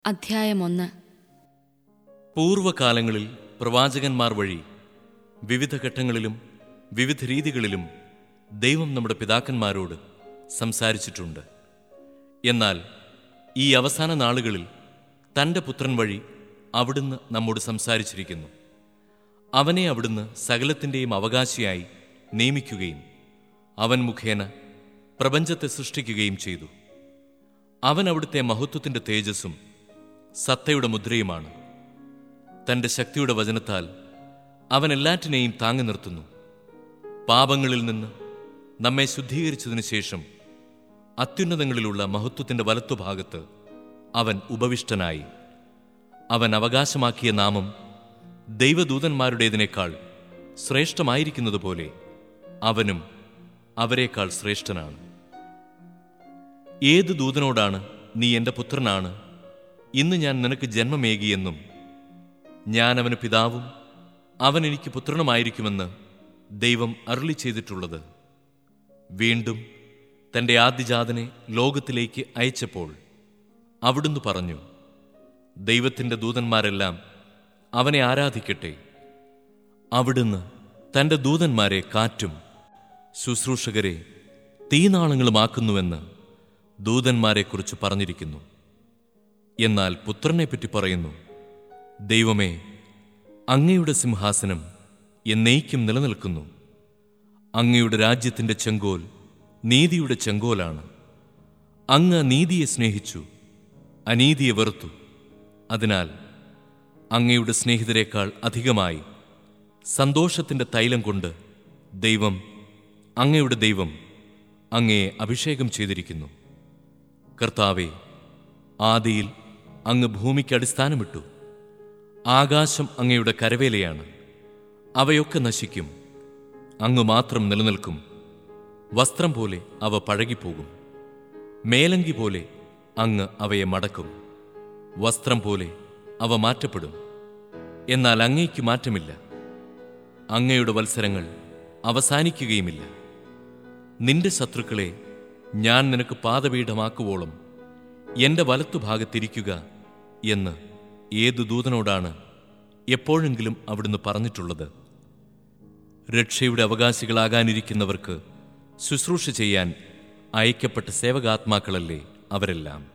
അധ്യായം ഒന്ന് പൂർവകാലങ്ങളിൽ പ്രവാചകന്മാർ വഴി വിവിധ ഘട്ടങ്ങളിലും വിവിധ രീതികളിലും ദൈവം നമ്മുടെ പിതാക്കന്മാരോട് സംസാരിച്ചിട്ടുണ്ട് എന്നാൽ ഈ അവസാന നാളുകളിൽ തൻ്റെ പുത്രൻ വഴി അവിടുന്ന് നമ്മോട് സംസാരിച്ചിരിക്കുന്നു അവനെ അവിടുന്ന് സകലത്തിൻ്റെയും അവകാശിയായി നിയമിക്കുകയും അവൻ മുഖേന പ്രപഞ്ചത്തെ സൃഷ്ടിക്കുകയും ചെയ്തു അവൻ അവിടുത്തെ മഹത്വത്തിൻ്റെ തേജസ്സും സത്തയുടെ മുദ്രയുമാണ് തൻ്റെ ശക്തിയുടെ വചനത്താൽ അവൻ എല്ലാറ്റിനെയും താങ്ങി നിർത്തുന്നു പാപങ്ങളിൽ നിന്ന് നമ്മെ ശുദ്ധീകരിച്ചതിനു ശേഷം അത്യുന്നതങ്ങളിലുള്ള മഹത്വത്തിൻ്റെ വലത്തുഭാഗത്ത് അവൻ ഉപവിഷ്ടനായി അവൻ അവകാശമാക്കിയ നാമം ദൈവദൂതന്മാരുടേതിനേക്കാൾ ശ്രേഷ്ഠമായിരിക്കുന്നതുപോലെ അവനും അവരെക്കാൾ ശ്രേഷ്ഠനാണ് ഏത് ദൂതനോടാണ് നീ എൻ്റെ പുത്രനാണ് ഇന്ന് ഞാൻ നിനക്ക് ജന്മമേകിയെന്നും ഞാൻ അവന് പിതാവും അവൻ എനിക്ക് പുത്രനുമായിരിക്കുമെന്ന് ദൈവം അരുളി ചെയ്തിട്ടുള്ളത് വീണ്ടും തൻ്റെ ആദ്യജാതനെ ലോകത്തിലേക്ക് അയച്ചപ്പോൾ അവിടുന്ന് പറഞ്ഞു ദൈവത്തിൻ്റെ ദൂതന്മാരെല്ലാം അവനെ ആരാധിക്കട്ടെ അവിടുന്ന് തൻ്റെ ദൂതന്മാരെ കാറ്റും ശുശ്രൂഷകരെ തീനാളങ്ങളുമാക്കുന്നുവെന്ന് ദൂതന്മാരെക്കുറിച്ച് പറഞ്ഞിരിക്കുന്നു എന്നാൽ പുത്രനെപ്പറ്റി പറയുന്നു ദൈവമേ അങ്ങയുടെ സിംഹാസനം എന്നേക്കും നിലനിൽക്കുന്നു അങ്ങയുടെ രാജ്യത്തിൻ്റെ ചെങ്കോൽ നീതിയുടെ ചെങ്കോലാണ് അങ്ങ് നീതിയെ സ്നേഹിച്ചു അനീതിയെ വെറുത്തു അതിനാൽ അങ്ങയുടെ സ്നേഹിതരെക്കാൾ അധികമായി സന്തോഷത്തിൻ്റെ തൈലം കൊണ്ട് ദൈവം അങ്ങയുടെ ദൈവം അങ്ങയെ അഭിഷേകം ചെയ്തിരിക്കുന്നു കർത്താവെ ആദിയിൽ അങ്ങ് ഭൂമിക്ക് അടിസ്ഥാനമിട്ടു ആകാശം അങ്ങയുടെ കരവേലയാണ് അവയൊക്കെ നശിക്കും അങ്ങ് മാത്രം നിലനിൽക്കും വസ്ത്രം പോലെ അവ പഴകിപ്പോകും മേലങ്കി പോലെ അങ്ങ് അവയെ മടക്കും വസ്ത്രം പോലെ അവ മാറ്റപ്പെടും എന്നാൽ അങ്ങയ്ക്ക് മാറ്റമില്ല അങ്ങയുടെ വത്സരങ്ങൾ അവസാനിക്കുകയുമില്ല നിന്റെ ശത്രുക്കളെ ഞാൻ നിനക്ക് പാദപീഠമാക്കുവോളം എന്റെ വലത്തുഭാഗത്തിരിക്കുക എന്ന് ഏതു ദൂതനോടാണ് എപ്പോഴെങ്കിലും അവിടുന്ന് പറഞ്ഞിട്ടുള്ളത് രക്ഷയുടെ അവകാശികളാകാനിരിക്കുന്നവർക്ക് ശുശ്രൂഷ ചെയ്യാൻ അയക്കപ്പെട്ട സേവകാത്മാക്കളല്ലേ അവരെല്ലാം